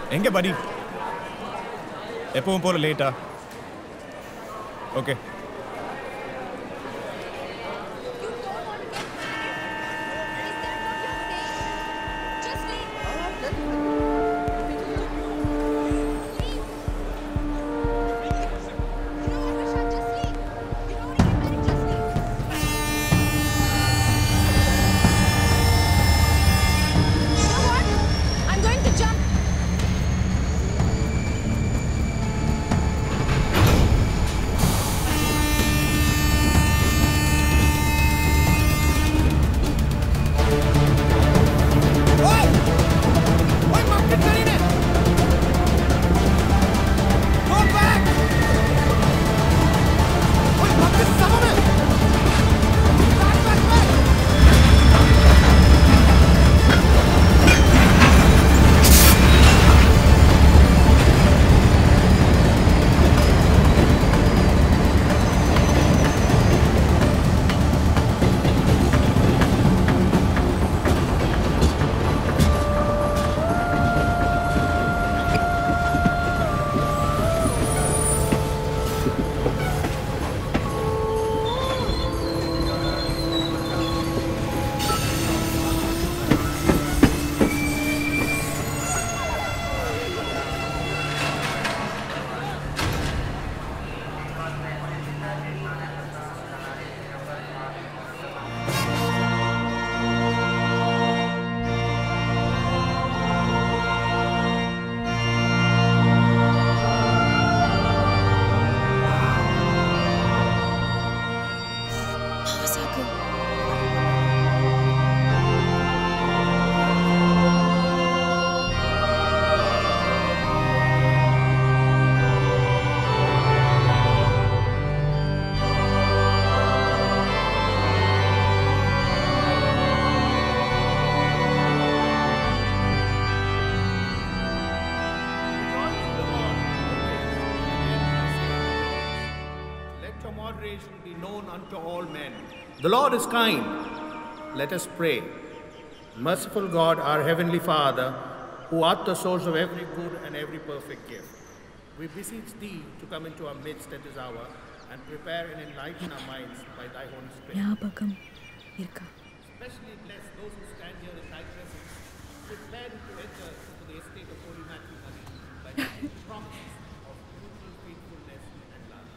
எங்க படி எப்பவும் போல லேட்டா okay I'm going to jump. Masako. Let your moderation be known unto all men. The Lord is kind. Let us pray. Merciful God, our Heavenly Father, who art the source of every good and every perfect gift, we beseech Thee to come into our midst at this hour and prepare and enlighten our minds by Thy Holy Spirit. ஞாபகம் இருக்கா Especially bless those who stand here in Thy presence, prepared to enter into the estate of holy matrimony by the promises of mutual faithfulness and love.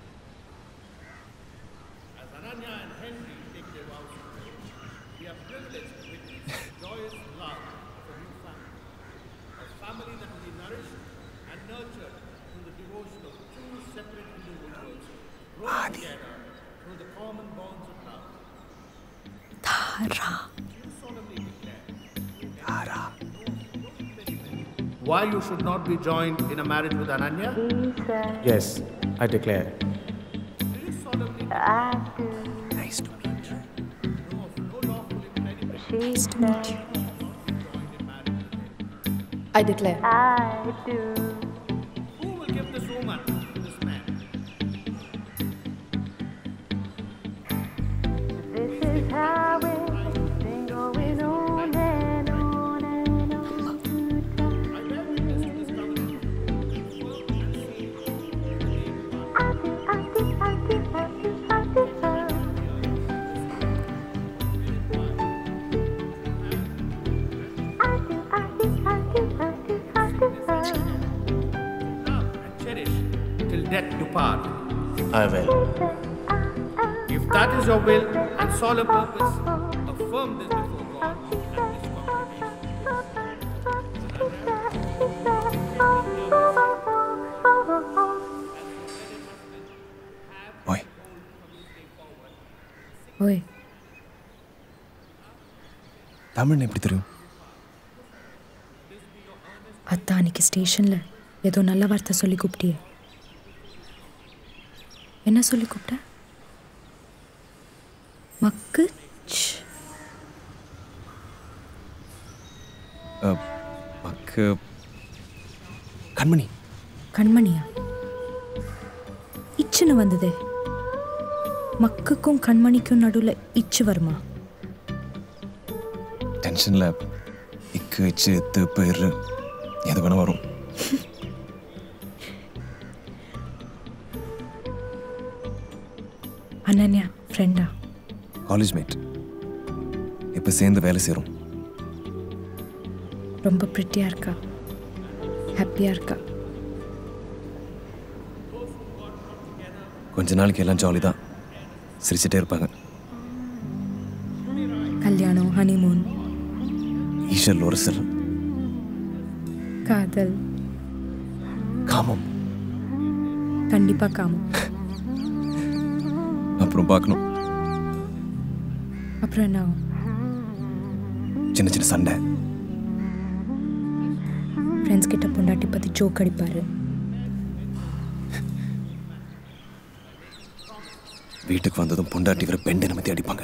As Ananya and Henry take their vows today, we are privileged to witness the joyous love of a new family. A family that will be nourished and nurtured through the devotion of two separate individuals, growing together through the common bonds of love. Tara You solemnly declare why you should not be joined in a marriage with Ananya? Yes, I declare. Do you solemnly Nice to meet you. know of no lawful impediment Nice to meet you. joined in marriage with him? I declare. Who will give this woman to this man? This is how it's been going on and on and on. I bear witness to this covenant, confirm and seal in the name of our I do, I do, I do, I do, I do, I do. I do, I do, I do, I do, I do, I do. love and cherish till death do part. I will. If that is your will and solemn purpose, affirm this before God and this congregation. Oi, ஓய் தமிழ் எப்படி தெரியும் அத்தா அன்னைக்கு ஸ்டேஷனில் ஏதோ நல்ல வார்த்தை சொல்லி கூப்பிட்டியே என்ன சொல்லி கூப்பிட்ட மக்கு ச். அஹ், மக்கு கண்மணி கண்மணியா இச்சுன்னு வந்ததே மக்குக்கும் கண்மணிக்கும் நடுவில் இச்சு வருமா டென்ஷனில் இக்கு வச்சு எத்து போயிரு எது வேணா வரும் அனன்யா ஃப்ரெண்டா காலேஜ் மேட் இப்போ சேர்ந்து வேலை செய்கிறோம் ரொம்ப ப்ரிட்டியாக இருக்கா ஹாப்பியாக இருக்கா கொஞ்ச நாளைக்கு எல்லாம் ஜாலி தான் சிரிச்சிட்டே இருப்பாங்க கல்யாணம் ஹனிமூன் ஈஷல் ஒரசல் காதல் காமம் கண்டிப்பாக காமம் அப்புறம் பார்க்கணும் அப்புறம் என்ன ஆகும் சின்ன சின்ன சண்டை ஃப்ரெண்ட்ஸ் கிட்ட பொண்டாட்டி பற்றி ஜோக் அடிப்பார் வீட்டுக்கு வந்ததும் பொண்டாட்டி வர பெண்டை நமத்தி அடிப்பாங்க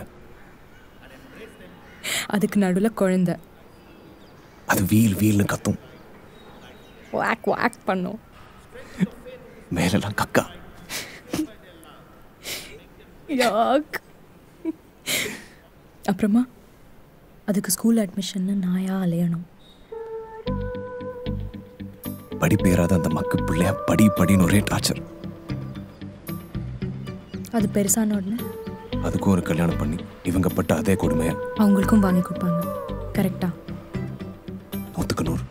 அதுக்கு நடுவில் குழந்த அது வீல் வீல்னு கத்தும் வாக் வாக் பண்ணும் மேலெல்லாம் கக்கா யாக் அப்புறமா அதுக்கு ஸ்கூல் அட்மிஷன்னு நாயா அலையணும் படிப்பேறாத அந்த மக்கு பிள்ளைய படி படின்னு ஒரே டார்ச்சர் அது பெருசான உடனே அதுக்கும் ஒரு கல்யாணம் பண்ணி இவங்க பட்ட அதே கொடுமையை அவங்களுக்கும் வாங்கி கொடுப்பாங்க கரெக்டா நூற்றுக்கு நூறு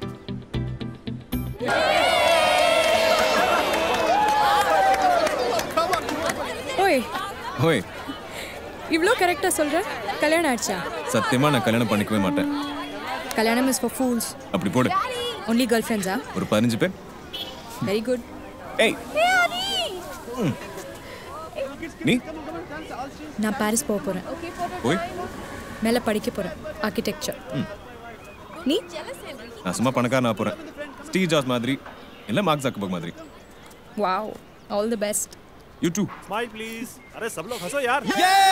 ஓய் ஓய் இவ்வளோ கரெக்டாக சொல்கிற கல்யாணம் ஆயிடுச்சா சத்தியமா நான் கல்யாணம் பண்ணிக்கவே மாட்டேன் கல்யாணம் இஸ் ஃபார் ஃபூல்ஸ் அப்படி போடு ஒன்லி கேர்ள் ஃப்ரெண்ட்ஸா ஒரு பதினஞ்சு பேர் வெரி குட் ஏய் ம். நீ நான் பாரிஸ் போக போகிறேன் போய் மேலே படிக்க போகிறேன் ஆர்கிடெக்சர் நீ நான் சும்மா பணக்காரன் நான் போகிறேன் ஸ்டீவ் ஜாஸ் மாதிரி இல்லை மார்க் ஜக்கபர்க் மாதிரி wow all the best you too smile please अरे सब लोग हंसो यार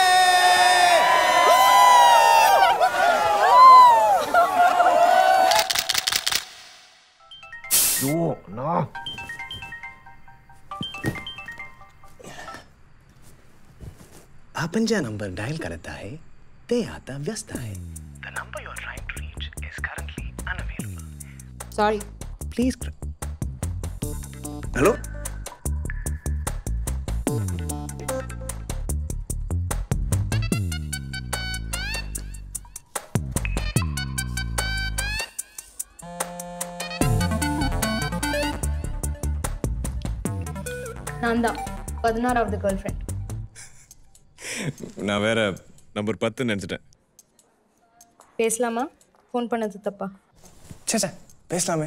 आपण ज्या नंबर डायल करत आहे ते आता व्यस्त आहे the number you are trying to reach is currently unavailable sorry please hello நான் தான் பதினாறாவது கேர்ள் ஃப்ரெண்ட் நான் வேற நம்பர் பத்து நினச்சிட்டேன் பேசலாமா ஃபோன் பண்ணது தப்பா சே சே பேசலாமே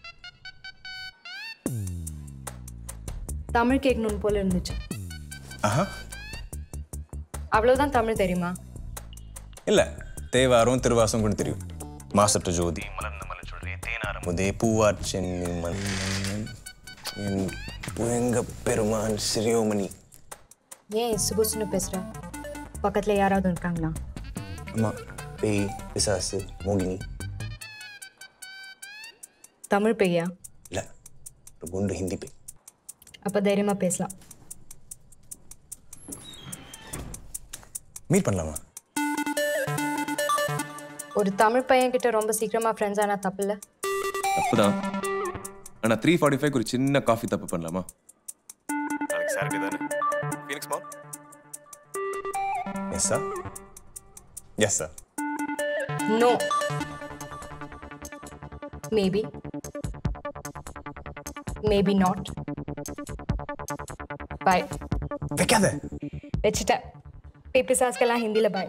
தமிழ் கேட்கணும்னு போல இருந்துச்சு ஆஹா அவ்வளோதான் தமிழ் தெரியுமா இல்லை தேவாரம் திருவாசம் கூட தெரியும் மாசற்ற ஜோதி மலர்ந்த மலர் சொல்றே தேனாரமுதே பூவார் சென்னி மன்னன் என் புயங்க பெருமான் சிறியோமணி ஏன் சுபுசுன்னு பேசுகிற பக்கத்தில் யாராவது இருக்காங்களா அம்மா பேய் பிசாசு மோகினி தமிழ் பெய்யா இல்லை ஒரு குண்டு ஹிந்தி பேய் அப்போ தைரியமாக பேசலாம் மீட் பண்ணலாமா ஒரு தமிழ் பையன் கிட்ட ரொம்ப சீக்கிரமாக ஃப்ரெண்ட்ஸ் ஆனால் தப்பு இல்லை தப்புதான் ஆனால் த்ரீ ஃபார்ட்டி ஃபைவ் ஒரு சின்ன காஃபி தப்பு பண்ணலாமா நாளைக்கு சாட்டர்டே தானே Phoenix mall yes sir yes sir no maybe maybe not bye வைக்காத வச்சுட்டேன் பேப்பர் சாஸ்க்கெல்லாம் ஹிந்தியில் bye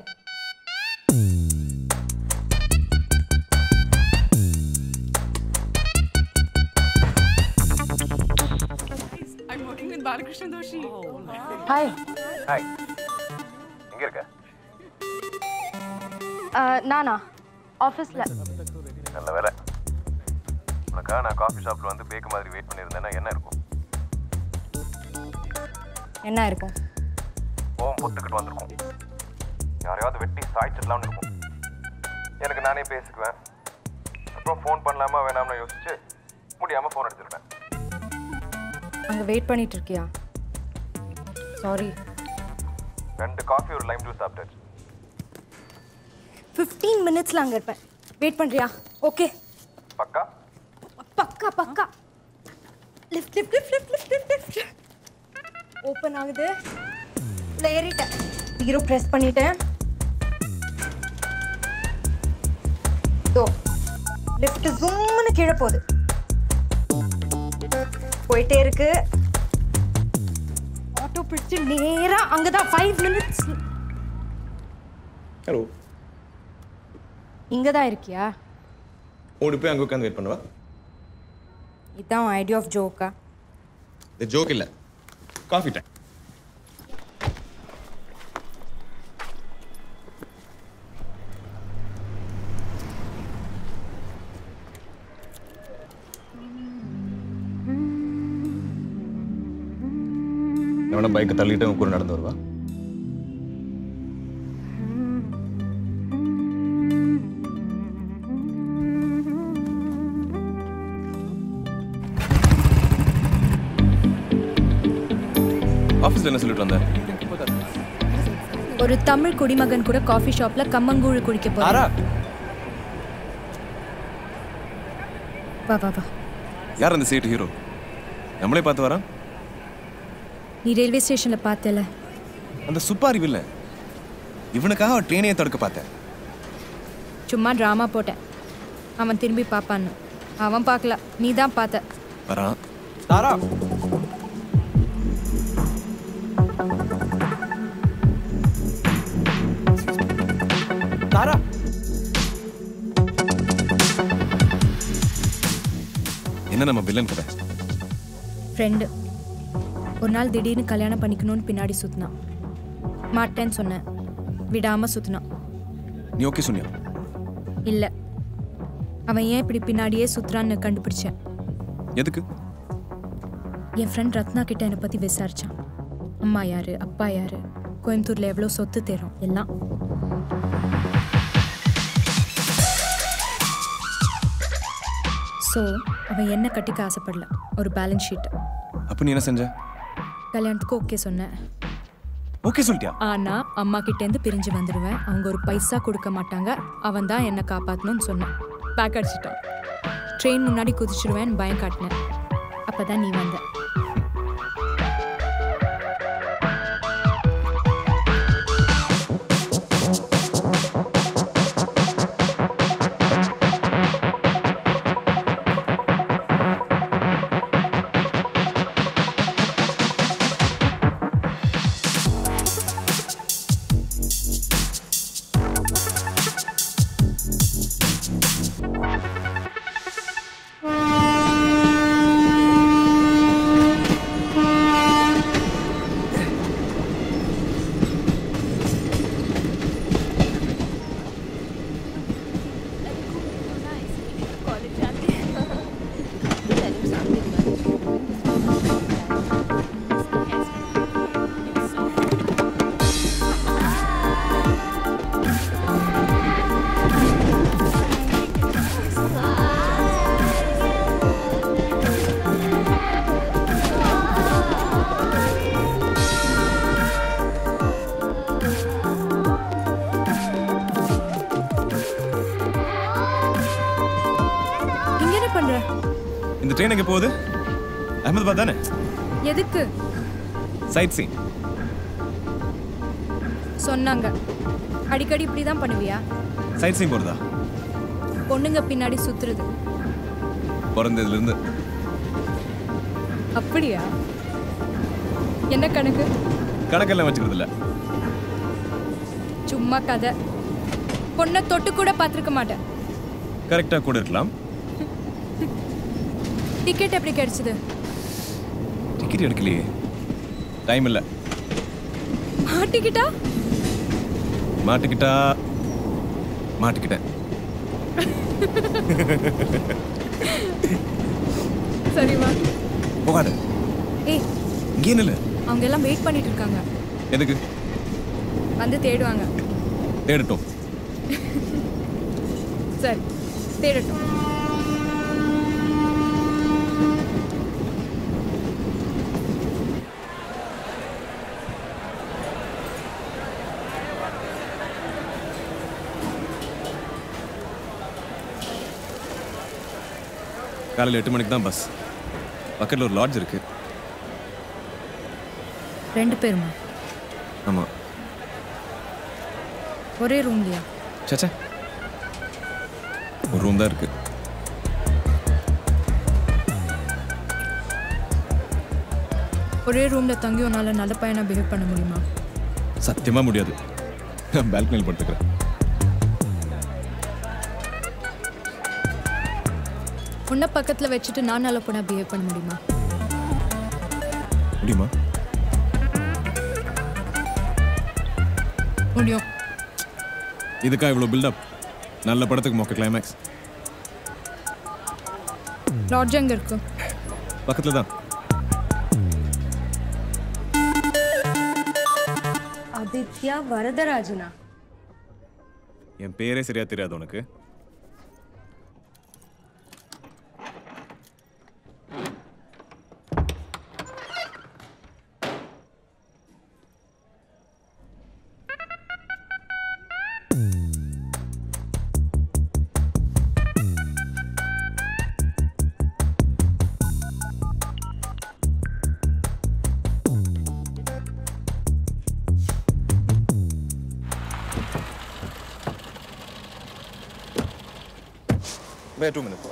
I'm working with Balakrishna Doshi. Hi hi எங்கே இருக்க நானா ஆஃபீஸில் நல்ல வேலை உனக்காக நான் காஃபி ஷாப்பில் வந்து பேக்கு மாதிரி வெயிட் பண்ணியிருந்தேன்னா என்ன இருக்கும் என்ன இருக்கும் கோவம் பொத்துக்கிட்டு வந்திருக்கும் யாரையாவது வெட்டி சாய்ச்சிடலாம்னு இருக்கும் எனக்கு நானே பேசிக்குவேன் அப்புறம் ஃபோன் பண்ணலாமா வேணாம்னு யோசிச்சு முடியாமல் ஃபோன் எடுத்துருப்பேன் அங்கே வெயிட் பண்ணிட்டு இருக்கியா சாரி ரெண்டு காஃபி ஒரு லைம் ஜூஸ் சாப்பிட்டாச்சு ஃபிஃப்டீன் மினிட்ஸில் அங்கே இருப்பேன் வெயிட் பண்ணுறியா ஓகே பக்கா பக்கா பக்கா பக்கா lift lift lift lift lift lift lift open ஆகுது உள்ள ஏறிட்டேன் ஹீரோ ப்ரெஸ் பண்ணிட்டேன் தோ லிஃப்ட் ஜூம்னு கீழே போகுது போயிட்டே இருக்கு ஆட்டோ பிடிச்சு நேரா அங்கதான் ஃபைவ் மினிட்ஸ் ஹலோ இங்க தான் இருக்கியா ஓடி போய் அங்கே உட்காந்து வெயிட் பண்ணுவா இதான் ஐடியா ஆஃப் ஜோக்கா இது ஜோக் இல்லை காஃபி டைம் எவனா பைக்கை தள்ளிட்டு உங்க கூட நடந்து வருவா ஆஃபீஸில் என்ன சொல்லிட்டு வந்த ஒரு தமிழ் குடிமகன் கூட காஃபி ஷாப்ல கம்மங்கூழ் குடிக்க போறா வா வா வா யார் அந்த சீட்டு ஹீரோ நம்மளே பார்த்து வரான் நீ ரயில்வே ஸ்டேஷன்ல பார்த்தல அந்த சுப்பாரி வில்ல இவனுக்காக ஒரு ட்ரெயினையே தடுக்க பார்த்தேன் சும்மா ட்ராமா போட்டேன் அவன் திரும்பி பார்ப்பான்னு அவன் பார்க்கல நீ தான் பார்த்த வரான் தாரா தாரா என்ன நம்ம வில்லன் கதை ஃப்ரெண்டு ஒரு நாள் திடீர்னு கல்யாணம் பண்ணிக்கணும்னு பின்னாடி சுற்றினான் மாட்டேன்னு சொன்னேன் விடாமல் சுற்றினான் நீ ஓகே சொன்னியா இல்லை அவன் ஏன் இப்படி பின்னாடியே சுற்றுறான்னு கண்டுபிடிச்சேன் எதுக்கு என் ஃப்ரெண்ட் ரத்னா கிட்ட என்னை பற்றி விசாரிச்சான் அம்மா யாரு அப்பா யாரு கோயம்புத்தூரில் எவ்வளோ சொத்து தேரும் எல்லாம் ஸோ அவன் என்ன கட்டிக்க ஆசைப்படல ஒரு பேலன்ஸ் ஷீட் அப்போ நீ என்ன செஞ்ச கல்யாணத்துக்கு ஓகே சொன்னேன் ஓகே சொல்லிட்டியா ஆனா அம்மா கிட்டேருந்து பிரிஞ்சு வந்துடுவேன் அவங்க ஒரு பைசா கொடுக்க மாட்டாங்க அவன் தான் என்னை காப்பாற்றணும்னு சொன்னான் பேக் அடிச்சிட்டான் ட்ரெயின் முன்னாடி குதிச்சிடுவேன்னு பயம் காட்டினேன் அப்பதான் நீ வந்த இங்க என்ன பண்ற இந்த ட்ரெயின் எங்கே போகுது அகமதாபாத் தானே எதுக்கு சைட் சீன் சொன்னாங்க அடிக்கடி இப்படி தான் பண்ணுவியா சைட் சீன் போகிறதா பொண்ணுங்க பின்னாடி சுத்துறது பிறந்ததுலேருந்து அப்படியா என்ன கணக்கு கணக்கெல்லாம் வச்சுக்கிறது இல்ல சும்மா கதை பொண்ணை தொட்டு கூட பார்த்துருக்க மாட்டேன் கரெக்டாக கூட இருக்கலாம் டிக்கெட் எப்படி கிடைச்சது டிக்கெட் எடுக்கலையே டைம் இல்லை மாட்டிக்கிட்டா மாட்டிக்கிட்டா மாட்டிக்கிட்டேன் சரி வா போகாத ஏய் இங்கே நில்லு அவங்க எல்லாம் வெயிட் பண்ணிட்டு இருக்காங்க எதுக்கு வந்து தேடுவாங்க தேடட்டும் சரி தேடட்டும் காலையில் எட்டு மணிக்கு தான் பஸ் பக்கத்தில் ஒரு லாட்ஜ் இருக்கு ரெண்டு பேருமா ஆமாம் ஒரே ரூம்லையா சச்சா ஒரு ரூம் தான் இருக்கு ஒரே ரூமில் தங்கி உன்னால் நல்ல பையனா பிஹேவ் பண்ண முடியுமா சத்தியமா முடியாது நான் பால்கனியில் படுத்துக்கிறேன் உன்னை பக்கத்தில் வச்சுட்டு நான் நல்ல பொண்ணா பிஹேவ் பண்ண முடியுமா முடியுமா முடியும் இதுக்கா இவ்வளோ பில்டப் நல்ல படத்துக்கு மொக்க கிளைமேக்ஸ் லாட்ஜ் எங்கே இருக்கு பக்கத்தில் தான் ஆதித்யா வரதராஜனா என் பேரே சரியா தெரியாது உனக்கு Wait two minutes.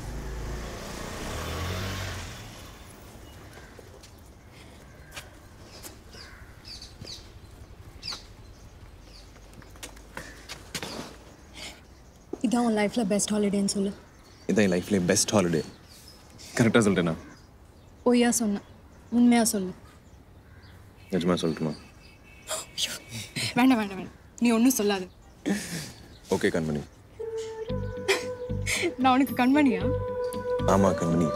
இதான் உன் லைஃப்பில் பெஸ்ட் ஹாலிடேன்னு சொல்லு இதான் என் லைஃப்லேயே பெஸ்ட் ஹாலிடே கரெக்டாக சொல்லிட்டேனா பொய்யா சொன்னேன் உண்மையா சொல்லு நிஜமா சொல்லட்டுமா வேண்டாம் வேண்டாம் வேண்டாம் நீ ஒன்றும் சொல்லாது ஓகே கண்மணி நான் உனக்கு கண்மணியா ஆமா கண்மணி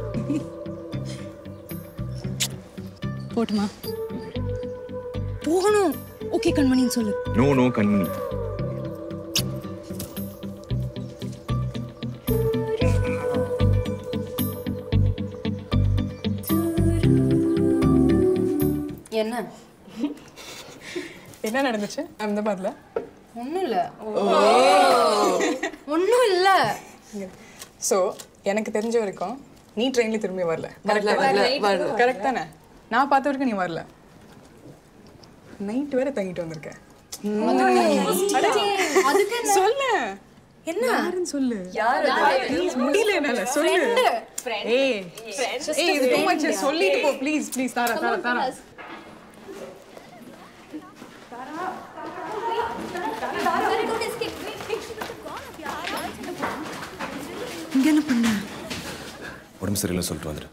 போட்டுமா போகணும் ஓகே கண்மணின்னு சொல்லு நோ நோ கண்மணி என்ன என்ன நடந்துச்சு அகமதாபாத்ல ஒன்றும் இல்லை ஒன்றும் இல்லை ஸோ எனக்கு தெரிஞ்ச வரைக்கும் நீ ட்ரெயினில் திரும்பி வரல கரெக்ட் தானே நான் பார்த்த வரைக்கும் நீ வரல நைட் வேற தங்கிட்டு வந்திருக்க அட, சொல்லு என்ன யாருன்னு சொல்லு Please, முடியல என்னால சொல்லு ஏய் ஏய் இது too much. சொல்லிட்டு போ ப்ளீஸ் ப்ளீஸ் தாரா தாரா தாரா இங்கே என்ன பண்ண உடம்பு சரியில்லை சொல்லிட்டு வந்துடு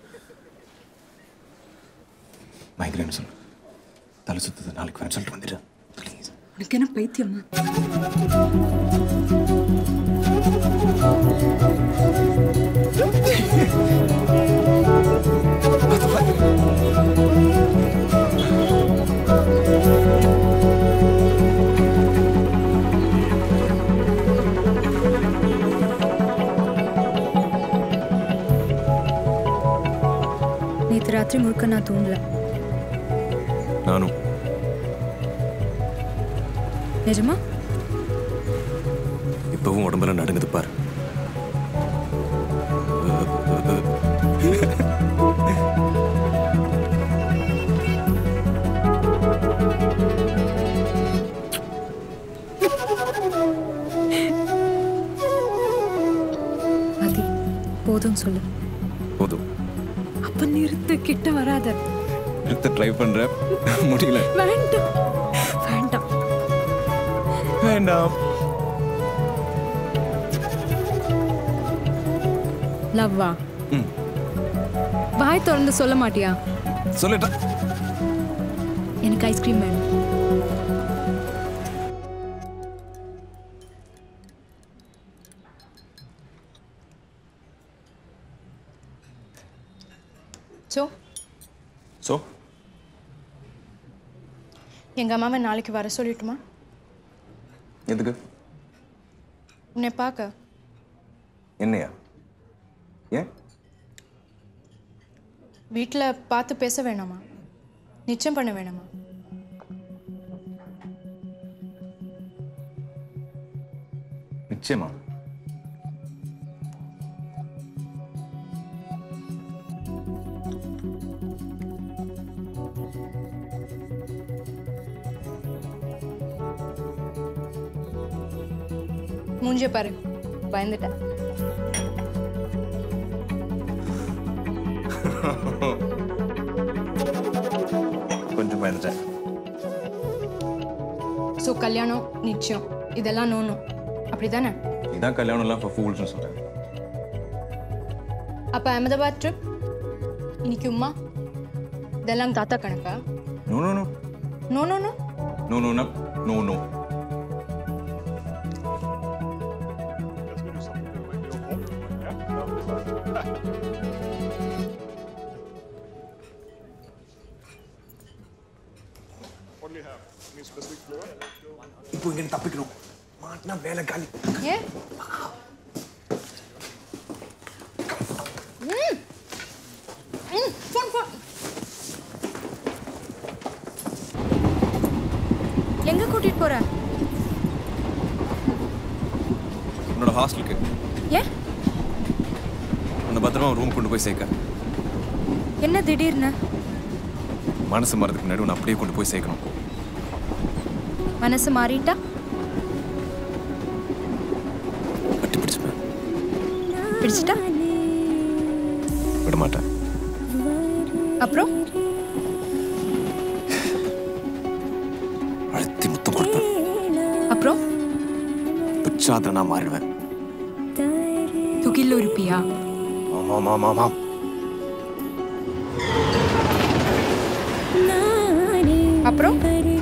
மைக்ரேன் சொல்லு தலை சுத்துது நாளைக்கு வரேன் சொல்லிட்டு வந்துடு ப்ளீஸ் உனக்கு என்ன பைத்தியமா நேற்று ராத்திரி முழுக்க நான் தூங்கல நானும் நிஜமா இப்பவும் உடம்புல நடுங்குது பாரு அதி போதும் சொல்லு போதும் அப்ப நிறுத்து கிட்ட வராத எடுத்து ட்ரை பண்ற முடியல வேண்டாம் வேண்டாம் வேண்டாம் லவ்வா ம். வாய் திறந்து சொல்ல மாட்டியா சொல்லிட்டேன் எனக்கு ஐஸ்கிரீம் வேணும் ஸோ ஸோ எங்கள் அம்மாவை நாளைக்கு வர சொல்லட்டுமா எதுக்கு உன்னை பார்க்க என்னையா ஏன் வீட்டில் பார்த்து பேச வேணாமா நிச்சயம் பண்ண வேணாமா நிச்சயமா மூஞ்சிய பாரு பயந்துட்டேன் கொஞ்சம் பயந்துட்டேன் ஸோ கல்யாணம் நிச்சயம் இதெல்லாம் நோணும் அப்படிதானே இதான் கல்யாணம்லாம் இப்போ ஃபூல்ஸ்னு சொல்கிறேன் அப்போ அகமதாபாத் ட்ரிப் இன்னைக்கு உமா இதெல்லாம் தாத்தா கணக்கா no no no no no no no no no no no இப்போ இங்கே தப்பிக்கணும் மாட்டினா வேலை காலி ஏன் ம் ம் ஃபோன் ஃபோன் எங்க கூட்டிட்டு போற உன்னோட ஹாஸ்டலுக்கு ஏன் உன்னை பத்திரமா ரூம் கொண்டு போய் சேர்க்க என்ன திடீர்னு மனசு மரத்துக்கு முன்னாடி உன்னை அப்படியே கொண்டு போய் சேர்க்கணும் மனசு மாறிட்டா கட்டி பிடிச்சிப்பேன் பிடிச்சிட்டா விட மாட்டேன் அப்புறம் அழுத்தி முத்தம் கொடுப்பேன் அப்புறம் பிச்சாத நான் மாறிடுவேன் துகில் உருப்பியா ஆமாம் ஆமாம் ஆமாம் அப்புறம்